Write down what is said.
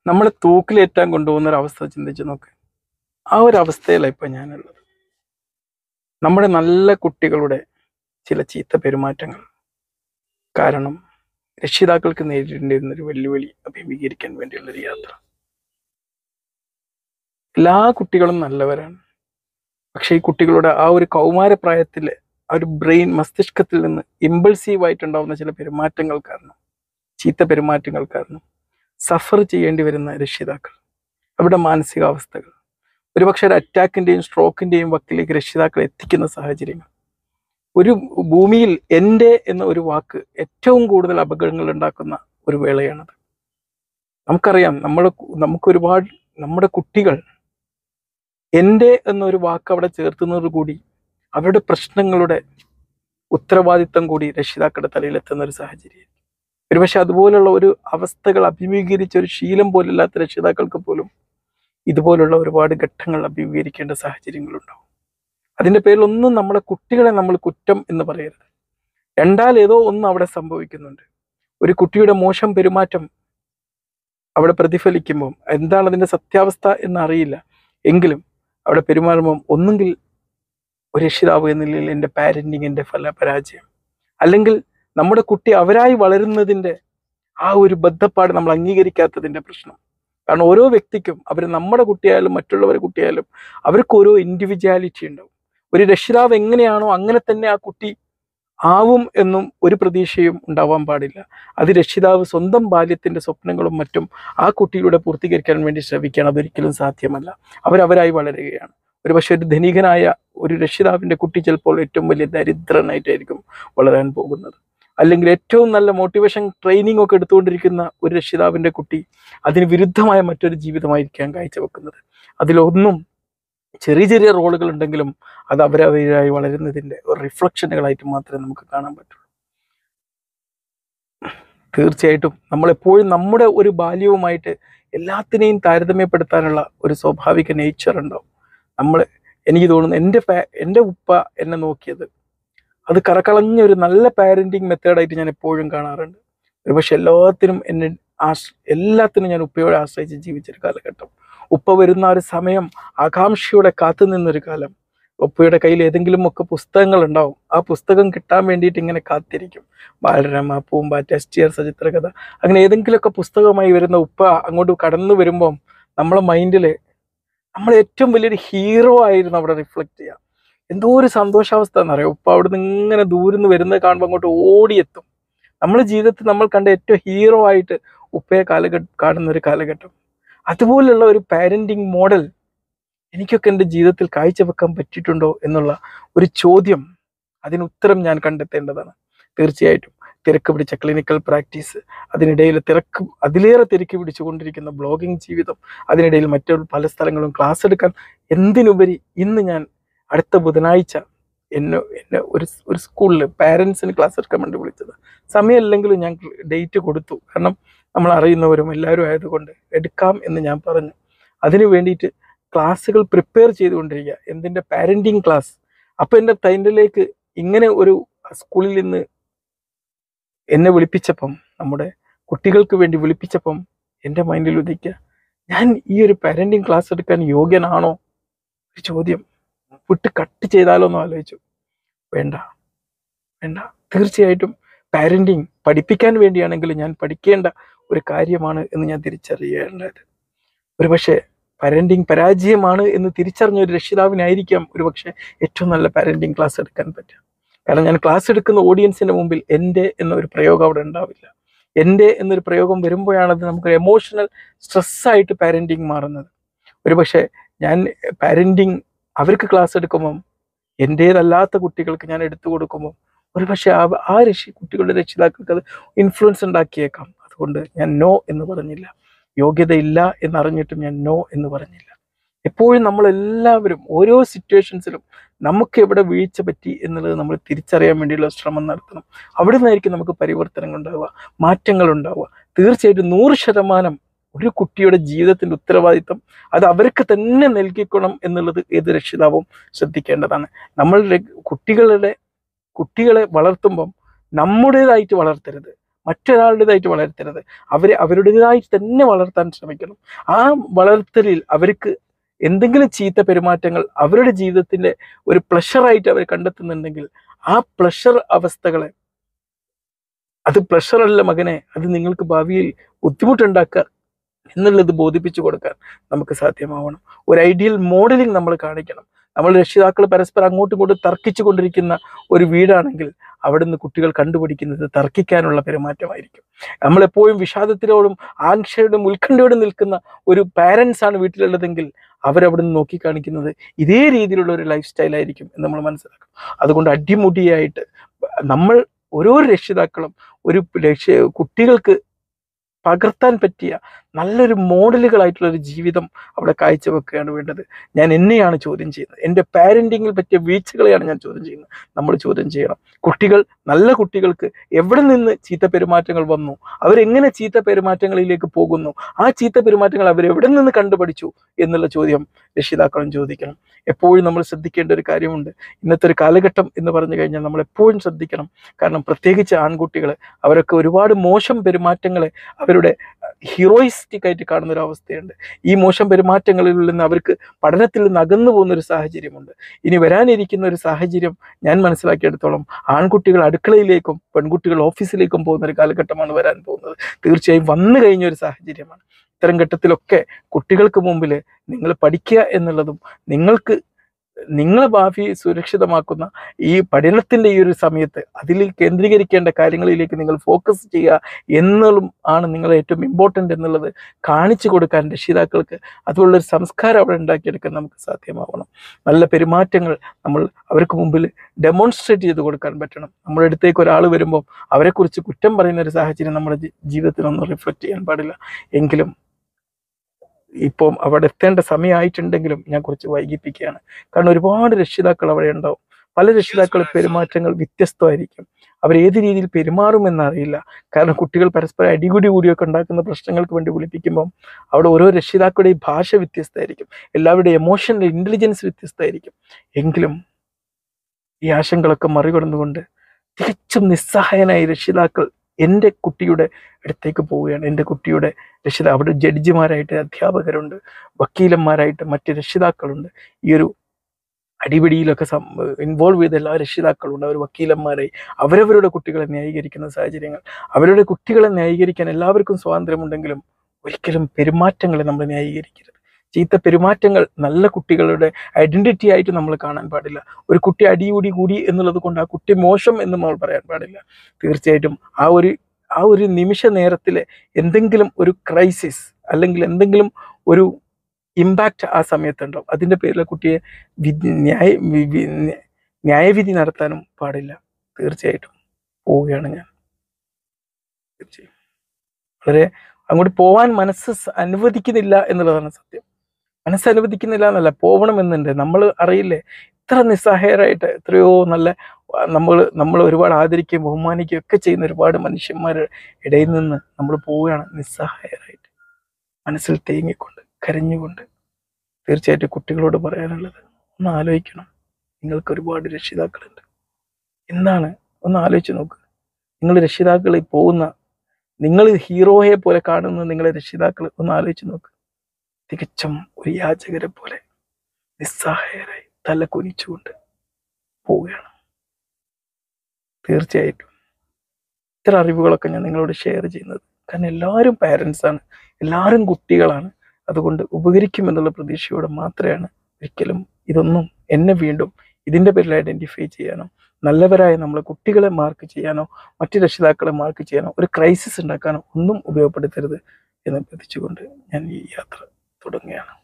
നമ്മളെ തൂക്കിലേറ്റാൻ കൊണ്ടുപോകുന്ന ഒരു അവസ്ഥ ചിന്തിച്ച് നോക്ക് ആ ഒരു അവസ്ഥയിലാണ് ഇപ്പം ഞാനുള്ളത് നമ്മുടെ നല്ല കുട്ടികളുടെ ചില ചീത്ത പെരുമാറ്റങ്ങൾ കാരണം രക്ഷിതാക്കൾക്ക് നേരിടേണ്ടിയിരുന്ന ഒരു വെല്ലുവിളി അഭിമുഖീകരിക്കാൻ വേണ്ടിയുള്ള ഒരു യാത്ര എല്ലാ കുട്ടികളും നല്ലവരാണ് പക്ഷേ ഈ കുട്ടികളുടെ ആ ഒരു കൗമാരപ്രായത്തിലെ ആ ഒരു ബ്രെയിൻ മസ്തിഷ്കത്തിൽ നിന്ന് ഇമ്പൾസീവ് ആയിട്ടുണ്ടാവുന്ന ചില പെരുമാറ്റങ്ങൾ കാരണം ചീത്ത പെരുമാറ്റങ്ങൾ കാരണം സഫർ ചെയ്യേണ്ടി വരുന്ന രക്ഷിതാക്കൾ അവരുടെ മാനസികാവസ്ഥകൾ ഒരുപക്ഷെ ഒരു അറ്റാക്കിന്റെയും സ്ട്രോക്കിന്റെയും വക്കിലേക്ക് രക്ഷിതാക്കൾ എത്തിക്കുന്ന സാഹചര്യങ്ങൾ ഒരു ഭൂമിയിൽ എൻ്റെ എന്ന ഒരു വാക്ക് ഏറ്റവും കൂടുതൽ അപകടങ്ങൾ ഉണ്ടാക്കുന്ന ഒരു വേളയാണത് നമുക്കറിയാം നമ്മുടെ നമുക്ക് ഒരുപാട് നമ്മുടെ കുട്ടികൾ എൻ്റെ എന്നൊരു വാക്ക് അവിടെ ചേർത്തുന്നത് കൂടി അവരുടെ പ്രശ്നങ്ങളുടെ ഉത്തരവാദിത്തം കൂടി രക്ഷിതാക്കളുടെ തലയിലെത്തുന്ന ഒരു സാഹചര്യം ഒരുപക്ഷെ അതുപോലുള്ള ഒരു അവസ്ഥകൾ അഭിമുഖീകരിച്ച ഒരു ശീലം പോലില്ലാത്ത രക്ഷിതാക്കൾക്ക് പോലും ഇതുപോലുള്ള ഒരുപാട് ഘട്ടങ്ങൾ അഭിമുഖീകരിക്കേണ്ട സാഹചര്യങ്ങളുണ്ടാവും അതിന്റെ പേരിൽ ഒന്നും നമ്മളെ കുട്ടികളെ നമ്മൾ കുറ്റം എന്ന് പറയരുത് രണ്ടാൽ ഏതോ ഒന്ന് അവിടെ സംഭവിക്കുന്നുണ്ട് ഒരു കുട്ടിയുടെ മോശം പെരുമാറ്റം അവിടെ പ്രതിഫലിക്കുമ്പോൾ എന്താണ് അതിന്റെ സത്യാവസ്ഥ എന്ന് അറിയില്ല എങ്കിലും അവിടെ പെരുമാറുമ്പം ഒന്നുകിൽ ഒരു രക്ഷിതാവ് എന്ന നിലയിൽ എൻ്റെ പാരന്റിങ്ങിന്റെ ഫല പരാജയം അല്ലെങ്കിൽ നമ്മുടെ കുട്ടി അവരായി വളരുന്നതിന്റെ ആ ഒരു ബദ്ധപ്പാട് നമ്മൾ അംഗീകരിക്കാത്തതിന്റെ പ്രശ്നം കാരണം ഓരോ വ്യക്തിക്കും അവർ നമ്മുടെ കുട്ടിയായാലും മറ്റുള്ളവരുടെ കുട്ടിയായാലും അവർക്ക് ഓരോ ഇൻഡിവിജ്വാലിറ്റി ഉണ്ടാവും ഒരു രക്ഷിതാവ് എങ്ങനെയാണോ അങ്ങനെ തന്നെ ആ കുട്ടി ആവും എന്നും ഒരു പ്രതീക്ഷയും ഉണ്ടാവാൻ പാടില്ല അത് രക്ഷിതാവ് സ്വന്തം ബാല്യത്തിന്റെ സ്വപ്നങ്ങളും മറ്റും ആ കുട്ടിയിലൂടെ പൂർത്തീകരിക്കാൻ വേണ്ടി ശ്രമിക്കുകയാണ് അതൊരിക്കലും സാധ്യമല്ല അവരവരായി വളരുകയാണ് ഒരു പക്ഷെ ഒരു ധനികനായ ഒരു രക്ഷിതാവിന്റെ കുട്ടി ചിലപ്പോൾ ഏറ്റവും വലിയ ദരിദ്രനായിട്ടായിരിക്കും വളരാൻ പോകുന്നത് അല്ലെങ്കിൽ ഏറ്റവും നല്ല മോട്ടിവേഷൻ ട്രെയിനിങ് ഒക്കെ എടുത്തുകൊണ്ടിരിക്കുന്ന ഒരു രക്ഷിതാവിന്റെ കുട്ടി അതിന് വിരുദ്ധമായ മറ്റൊരു ജീവിതമായിരിക്കാം കാഴ്ചവെക്കുന്നത് അതിലൊന്നും ചെറിയ ചെറിയ റോളുകൾ ഉണ്ടെങ്കിലും അത് അവരവരായി വളരുന്നതിന്റെ ഒരു റിഫ്ലക്ഷനുകളായിട്ട് മാത്രമേ നമുക്ക് കാണാൻ പറ്റുള്ളൂ തീർച്ചയായിട്ടും നമ്മളെപ്പോഴും നമ്മുടെ ഒരു ബാല്യവുമായിട്ട് എല്ലാത്തിനെയും താരതമ്യപ്പെടുത്താനുള്ള ഒരു സ്വാഭാവിക നേച്ചർ ഉണ്ടാവും നമ്മൾ എനിക്ക് തോന്നുന്നു എൻ്റെ പാ- എൻ്റെ ഉപ്പ എന്നെ നോക്കിയത് അത് കറക്കളഞ്ഞ ഒരു നല്ല പാരന്റിങ് മെത്തേഡായിട്ട് ഞാൻ എപ്പോഴും കാണാറുണ്ട് ഒരുപക്ഷെ എല്ലാത്തിനും എന്നെ ആശ് എല്ലാത്തിനും ഞാൻ ഉപ്പയോടെ ആശ്രയിച്ച് ജീവിച്ചൊരു കാലഘട്ടം ഉപ്പ വരുന്ന ആ ഒരു സമയം ആകാംക്ഷയോടെ കാത്തു നിന്നൊരു കാലം ഉപ്പയുടെ കയ്യിൽ ഏതെങ്കിലും ഒക്കെ പുസ്തകങ്ങൾ ഉണ്ടാവും ആ പുസ്തകം കിട്ടാൻ വേണ്ടിയിട്ട് ഇങ്ങനെ കാത്തിരിക്കും Balarama Poompatta S T R സചിത്രകഥ അങ്ങനെ ഏതെങ്കിലുമൊക്കെ പുസ്തകമായി വരുന്ന ഉപ്പ അങ്ങോട്ട് കടന്നു വരുമ്പം നമ്മളെ മൈൻഡിൽ നമ്മൾ ഏറ്റവും വലിയൊരു ഹീറോ ആയിരുന്നു അവിടെ റിഫ്ലക്ട് ചെയ്യുക എന്തോ ഒരു സന്തോഷാവസ്ഥ എന്നറിയാം ഉപ്പ അവിടെ നിന്ന് ഇങ്ങനെ ദൂരം വരുന്നത് കാണുമ്പോൾ അങ്ങോട്ട് ഓടിയെത്തും നമ്മുടെ ജീവിതത്തിൽ നമ്മൾ കണ്ട ഏറ്റവും ഹീറോ ആയിട്ട് ഉപ്പയെ കാലഘട്ടം കാണുന്ന ഒരു കാലഘട്ടം അതുപോലുള്ള ഒരു പാരന്റിങ് മോഡൽ എനിക്കൊക്കെ എൻ്റെ ജീവിതത്തിൽ കാഴ്ചവെക്കാൻ പറ്റിയിട്ടുണ്ടോ എന്നുള്ള ഒരു ചോദ്യം അതിന് ഉത്തരം ഞാൻ കണ്ടെത്തേണ്ടതാണ് തീർച്ചയായിട്ടും തിരക്ക് പിടിച്ച ക്ലിനിക്കൽ പ്രാക്ടീസ് അതിനിടയിൽ തിരക്ക് അതിലേറെ തിരക്ക് പിടിച്ചുകൊണ്ടിരിക്കുന്ന ബ്ലോഗിംഗ് ജീവിതം അതിനിടയിൽ മറ്റു പല സ്ഥലങ്ങളും ക്ലാസ് എടുക്കാൻ എന്തിനുപരി ഇന്ന് ഞാൻ അടുത്ത ബുധനാഴ്ച എന്നെ എന്നെ ഒരു സ് ഒരു സ്കൂളിൽ പാരൻസിന് ക്ലാസ് എടുക്കാൻ വേണ്ടി വിളിച്ചത് സമയമില്ലെങ്കിലും ഞാൻ ഡേറ്റ് കൊടുത്തു കാരണം നമ്മൾ അറിയുന്നവരും എല്ലാവരും ആയതുകൊണ്ട് എടുക്കാം എന്ന് ഞാൻ പറഞ്ഞു അതിനു വേണ്ടിയിട്ട് ക്ലാസ്സുകൾ പ്രിപ്പയർ ചെയ്തുകൊണ്ടിരിക്കുക എന്തിൻ്റെ പാരൻറ്റിങ് ക്ലാസ് അപ്പം എൻ്റെ തൈൻഡിലേക്ക് ഇങ്ങനെ ഒരു സ്കൂളിൽ നിന്ന് എന്നെ വിളിപ്പിച്ചപ്പം നമ്മുടെ കുട്ടികൾക്ക് വേണ്ടി വിളിപ്പിച്ചപ്പം എൻ്റെ മൈൻഡിൽ ഉദിക്കുക ഞാൻ ഈ ഒരു പാരൻറ്റിങ് ക്ലാസ് എടുക്കാൻ യോഗ്യനാണോ ഒരു ചോദ്യം വിട്ട് കട്ട് ചെയ്താലോ എന്ന് ആലോചിച്ചു വേണ്ട വേണ്ട തീർച്ചയായിട്ടും പാരന്റിങ് പഠിപ്പിക്കാൻ വേണ്ടിയാണെങ്കിൽ ഞാൻ പഠിക്കേണ്ട ഒരു കാര്യമാണ് എന്ന് ഞാൻ തിരിച്ചറിയേണ്ടത് ഒരുപക്ഷെ പാരന്റിങ് പരാജയമാണ് എന്ന് തിരിച്ചറിഞ്ഞ ഒരു രക്ഷിതാവിനായിരിക്കാം ഒരുപക്ഷെ ഏറ്റവും നല്ല പാരന്റിങ് ക്ലാസ് എടുക്കാൻ പറ്റുക കാരണം ഞാൻ ക്ലാസ് എടുക്കുന്ന ഓഡിയൻസിന്റെ മുമ്പിൽ എൻ്റെ എന്നൊരു പ്രയോഗം അവിടെ ഉണ്ടാവില്ല എൻ്റെ എന്നൊരു പ്രയോഗം വരുമ്പോഴാണ് അത് നമുക്ക് എമോഷണൽ സ്ട്രെസ്സായിട്ട് പാരന്റിങ് മാറുന്നത് ഒരുപക്ഷെ ഞാൻ പാരന്റിങ് അവർക്ക് ക്ലാസ് എടുക്കുമ്പം എൻ്റേതല്ലാത്ത കുട്ടികൾക്ക് ഞാൻ എടുത്തു കൊടുക്കുമ്പോൾ ഒരുപക്ഷെ ആ ആ രക്ഷി കുട്ടികളുടെ രക്ഷിതാക്കൾക്ക് അത് ഇൻഫ്ലുവൻസ് ഉണ്ടാക്കിയേക്കാം അതുകൊണ്ട് ഞാൻ നോ എന്ന് പറഞ്ഞില്ല യോഗ്യതയില്ല എന്നറിഞ്ഞിട്ടും ഞാൻ നോ എന്ന് പറഞ്ഞില്ല എപ്പോഴും നമ്മൾ എല്ലാവരും ഓരോ സിറ്റുവേഷൻസിലും നമുക്ക് എവിടെ വീഴ്ച പറ്റി എന്നുള്ളത് നമ്മൾ തിരിച്ചറിയാൻ വേണ്ടിയുള്ള ശ്രമം നടത്തണം അവിടെ നിന്നായിരിക്കും നമുക്ക് പരിവർത്തനങ്ങൾ ഉണ്ടാവുക മാറ്റങ്ങൾ ഉണ്ടാവുക തീർച്ചയായിട്ടും നൂറ് ശതമാനം ഒരു കുട്ടിയുടെ ജീവിതത്തിന്റെ ഉത്തരവാദിത്തം അത് അവർക്ക് തന്നെ നൽകിക്കണം എന്നുള്ളത് ഏത് രക്ഷിതാവും ശ്രദ്ധിക്കേണ്ടതാണ് നമ്മൾ ര- കുട്ടികളുടെ കുട്ടികളെ വളർത്തുമ്പം നമ്മുടേതായിട്ട് വളർത്തരുത് മറ്റൊരാളുടേതായിട്ട് വളർത്തരുത് അവരെ അവരുടേതായി തന്നെ വളർത്താൻ ശ്രമിക്കണം ആ വളർത്തലിൽ അവർക്ക് എന്തെങ്കിലും ചീത്ത പെരുമാറ്റങ്ങൾ അവരുടെ ജീവിതത്തിന്റെ ഒരു പ്ലഷറായിട്ട് അവർ കണ്ടെത്തുന്നുണ്ടെങ്കിൽ ആ പ്ലഷർ അവസ്ഥകളെ അത് പ്ലഷറല്ല മകനെ അത് നിങ്ങൾക്ക് ഭാവിയിൽ ബുദ്ധിമുട്ടുണ്ടാക്കുക എന്നുള്ളത് ബോധിപ്പിച്ചു കൊടുക്കാൻ നമുക്ക് സാധ്യമാവണം ഒരു ഐഡിയൽ മോഡലിംഗ് നമ്മൾ കാണിക്കണം നമ്മൾ രക്ഷിതാക്കൾ പരസ്പരം അങ്ങോട്ടും ഇങ്ങോട്ടും തർക്കിച്ചു കൊണ്ടിരിക്കുന്ന ഒരു വീടാണെങ്കിൽ അവിടുന്ന് കുട്ടികൾ കണ്ടുപിടിക്കുന്നത് തർക്കിക്കാനുള്ള പെരുമാറ്റമായിരിക്കും നമ്മളെപ്പോഴും വിഷാദത്തിനോടും ആങ്ക്ഷയോടും ഉത്കണ്ഠയോടും നിൽക്കുന്ന ഒരു പാരൻസ് ആണ് വീട്ടിലുള്ളതെങ്കിൽ അവരവിടുന്ന് നോക്കി കാണിക്കുന്നത് ഇതേ രീതിയിലുള്ള ഒരു ലൈഫ് സ്റ്റൈലായിരിക്കും എന്ന് നമ്മൾ മനസ്സിലാക്കും അതുകൊണ്ട് അടിമുടിയായിട്ട് നമ്മൾ ഓരോ രക്ഷിതാക്കളും ഒരു രക്ഷ കുട്ടികൾക്ക് പകർത്താൻ പറ്റിയ നല്ലൊരു മോഡലുകളായിട്ടുള്ള ഒരു ജീവിതം അവിടെ കാഴ്ചവെക്കുകയാണ് വേണ്ടത് ഞാൻ എന്നെയാണ് ചോദ്യം ചെയ്യുന്നത് എൻ്റെ പാരൻറ്റിങ്ങിൽ പറ്റിയ വീഴ്ചകളെയാണ് ഞാൻ ചോദ്യം ചെയ്യുന്നത് നമ്മൾ ചോദ്യം ചെയ്യണം കുട്ടികൾ നല്ല കുട്ടികൾക്ക് എവിടെ നിന്ന് ചീത്ത പെരുമാറ്റങ്ങൾ വന്നു അവരെങ്ങനെ ചീത്ത പെരുമാറ്റങ്ങളിലേക്ക് പോകുന്നു ആ ചീത്ത പെരുമാറ്റങ്ങൾ അവരെവിടെ നിന്ന് കണ്ടുപഠിച്ചു എന്നുള്ള ചോദ്യം രക്ഷിതാക്കളും ചോദിക്കണം എപ്പോഴും നമ്മൾ ശ്രദ്ധിക്കേണ്ട ഒരു കാര്യമുണ്ട് ഇന്നത്തെ ഒരു കാലഘട്ടം എന്ന് പറഞ്ഞു കഴിഞ്ഞാൽ നമ്മൾ എപ്പോഴും ശ്രദ്ധിക്കണം കാരണം പ്രത്യേകിച്ച് ആൺകുട്ടികൾ അവരൊക്കെ ഒരുപാട് മോശം പെരുമാറ്റങ്ങളെ അവരുടെ ഹീറോയിസ്റ്റിക് ആയിട്ട് കാണുന്ന ഒരു അവസ്ഥയുണ്ട് ഈ മോശം പെരുമാറ്റങ്ങളിൽ നിന്ന് അവർക്ക് പഠനത്തിൽ നിന്ന് അകന്നു പോകുന്ന ഒരു സാഹചര്യമുണ്ട് ഇനി വരാനിരിക്കുന്ന ഒരു സാഹചര്യം ഞാൻ മനസ്സിലാക്കിയെടുത്തോളം ആൺകുട്ടികൾ അടുക്കളയിലേക്കും പെൺകുട്ടികൾ ഓഫീസിലേക്കും പോകുന്ന ഒരു കാലഘട്ടമാണ് വരാൻ പോകുന്നത് തീർച്ചയായും വന്നു കഴിഞ്ഞ ഒരു സാഹചര്യമാണ് ഇത്തരം ഘട്ടത്തിലൊക്കെ കുട്ടികൾക്ക് മുമ്പിൽ നിങ്ങൾ പഠിക്കുക എന്നുള്ളതും നിങ്ങൾക്ക് നിങ്ങളെ ഭാവി സുരക്ഷിതമാക്കുന്ന ഈ പഠനത്തിന്റെ ഈ ഒരു സമയത്ത് അതിൽ കേന്ദ്രീകരിക്കേണ്ട കാര്യങ്ങളിലേക്ക് നിങ്ങൾ ഫോക്കസ് ചെയ്യുക എന്നുള്ളതും ആണ് നിങ്ങൾ ഏറ്റവും ഇമ്പോർട്ടൻ്റ് എന്നുള്ളത് കാണിച്ചു കൊടുക്കാൻ രക്ഷിതാക്കൾക്ക് അതുപോലുള്ള ഒരു സംസ്കാരം അവിടെ ഉണ്ടാക്കിയെടുക്കാൻ നമുക്ക് സാധ്യമാവണം നല്ല പെരുമാറ്റങ്ങൾ നമ്മൾ അവർക്ക് മുമ്പിൽ ഡെമോൺസ്ട്രേറ്റ് ചെയ്ത് കൊടുക്കാൻ പറ്റണം നമ്മുടെ അടുത്തേക്ക് ഒരാൾ വരുമ്പോൾ അവരെക്കുറിച്ച് കുറ്റം പറയുന്ന ഒരു സാഹചര്യം നമ്മുടെ ജി- ജീവിതത്തിലൊന്നും റിഫ്ലക്റ്റ് ചെയ്യാൻ പാടില്ല എങ്കിലും ഇപ്പം അവിടെ എത്തേണ്ട സമയമായിട്ടുണ്ടെങ്കിലും ഞാൻ കുറച്ച് വൈകിപ്പിക്കുകയാണ് കാരണം ഒരുപാട് രക്ഷിതാക്കൾ അവിടെ ഉണ്ടാവും പല രക്ഷിതാക്കൾ പെരുമാറ്റങ്ങൾ വ്യത്യസ്തമായിരിക്കും അവർ ഏത് രീതിയിൽ പെരുമാറുമെന്നറിയില്ല കാരണം കുട്ടികൾ പരസ്പരം അടികൂടി കൂടിയൊക്കെ ഉണ്ടാക്കുന്ന പ്രശ്നങ്ങൾക്ക് വേണ്ടി വിളിപ്പിക്കുമ്പം അവിടെ ഓരോ രക്ഷിതാക്കളുടെയും ഭാഷ വ്യത്യസ്തമായിരിക്കും എല്ലാവരുടെയും എമോഷണൽ ഇന്റലിജൻസ് വ്യത്യസ്തമായിരിക്കും എങ്കിലും ഈ ആശങ്കകളൊക്കെ മറികടന്നുകൊണ്ട് തികച്ചും നിസ്സഹായനായ രക്ഷിതാക്കൾ എൻ്റെ കുട്ടിയുടെ അടുത്തേക്ക് പോവുകയാണ് എൻ്റെ കുട്ടിയുടെ രക്ഷിത അവിടെ ജഡ്ജിമാരായിട്ട് അധ്യാപകരുണ്ട് വക്കീലന്മാരായിട്ട് മറ്റ് രക്ഷിതാക്കളുണ്ട് ഈ ഒരു അടിപിടിയിലൊക്കെ ഇൻവോൾവ് ചെയ്ത എല്ലാ രക്ഷിതാക്കളുണ്ട് അവർ വക്കീലന്മാരായി അവരവരുടെ കുട്ടികളെ ന്യായീകരിക്കുന്ന സാഹചര്യങ്ങൾ അവരുടെ കുട്ടികളെ ന്യായീകരിക്കാൻ എല്ലാവർക്കും സ്വാതന്ത്ര്യമുണ്ടെങ്കിലും ഒരിക്കലും പെരുമാറ്റങ്ങളെ നമ്മൾ ന്യായീകരിക്കരുത് ചീത്ത പെരുമാറ്റങ്ങൾ നല്ല കുട്ടികളുടെ ഐഡന്റിറ്റി ആയിട്ട് നമ്മൾ കാണാൻ പാടില്ല ഒരു കുട്ടി അടികൂടി കൂടി എന്നുള്ളത് കൊണ്ട് ആ കുട്ടി മോശം എന്ന് നമ്മൾ പറയാൻ പാടില്ല തീർച്ചയായിട്ടും ആ ഒരു ആ ഒരു നിമിഷ നേരത്തിലെ എന്തെങ്കിലും ഒരു ക്രൈസിസ് അല്ലെങ്കിൽ എന്തെങ്കിലും ഒരു ഇമ്പാക്റ്റ് ആ സമയത്തുണ്ടാവും അതിൻ്റെ പേരിൽ ആ കുട്ടിയെ വിധി ന്യായ വി- വി- ന്യ- ന്യായവിധി നടത്താനും പാടില്ല തീർച്ചയായിട്ടും പോവുകയാണ് ഞാൻ തീർച്ചയായും വളരെ അങ്ങോട്ട് പോവാൻ മനസ്സ് സ- അനുവദിക്കുന്നില്ല എന്നുള്ളതാണ് സത്യം മനസ്സ് അനുവദിക്കുന്നില്ല എന്നല്ല പോകണമെന്നുണ്ട് നമ്മൾ അറിയില്ലേ ഇത്ര നിസ്സഹായരായിട്ട് എത്രയോ നല്ല നമ്മൾ നമ്മൾ ഒരുപാട് ആദരിക്കുകയും ബഹുമാനിക്കുകയും ഒക്കെ ചെയ്യുന്ന ഒരുപാട് മനുഷ്യന്മാരുടെ ഇടയിൽ നിന്ന് നമ്മൾ പോവുകയാണ് നിസ്സഹായരായിട്ട് മനസ്സിൽ തേങ്ങിക്കൊണ്ട് കരഞ്ഞുകൊണ്ട് തീർച്ചയായിട്ടും കുട്ടികളോട് പറയാനുള്ളത് ഒന്ന് ആലോചിക്കണം നിങ്ങൾക്ക് ഒരുപാട് രക്ഷിതാക്കളുണ്ട് എന്താണ് ഒന്ന് ആലോചിച്ച് നോക്ക് നിങ്ങൾ രക്ഷിതാക്കളിൽ പോകുന്ന നിങ്ങൾ ഹീറോയെ പോലെ കാണുന്ന നിങ്ങളെ രക്ഷിതാക്കൾ ഒന്ന് ആലോചിച്ച് നോക്ക് തികച്ചും ഒരു യാചകരെ പോലെ നിസ്സഹായരായി തല കുനിച്ചുകൊണ്ട് പോവുകയാണ് തീർച്ചയായിട്ടും ഇത്തരം അറിവുകളൊക്കെ ഞാൻ നിങ്ങളോട് ഷെയർ ചെയ്യുന്നത് കാരണം എല്ലാവരും പാരൻസ് ആണ് എല്ലാവരും കുട്ടികളാണ് അതുകൊണ്ട് ഉപകരിക്കുമെന്നുള്ള പ്രതീക്ഷയോടെ മാത്രമാണ് ഒരിക്കലും ഇതൊന്നും എന്നെ വീണ്ടും ഇതിൻ്റെ പേരിൽ ഐഡൻറ്റിഫൈ ചെയ്യാനോ നല്ലവരായ നമ്മളെ കുട്ടികളെ മാർക്ക് ചെയ്യാനോ മറ്റു രക്ഷിതാക്കളെ മാർക്ക് ചെയ്യാനോ ഒരു ക്രൈസിസ് ഉണ്ടാക്കാനോ ഒന്നും ഉപയോഗപ്പെടുത്തരുത് എന്ന് പ്രതീക്ഷിച്ചുകൊണ്ട് ഞാൻ ഈ യാത്ര തുടങ്ങുകയാണ്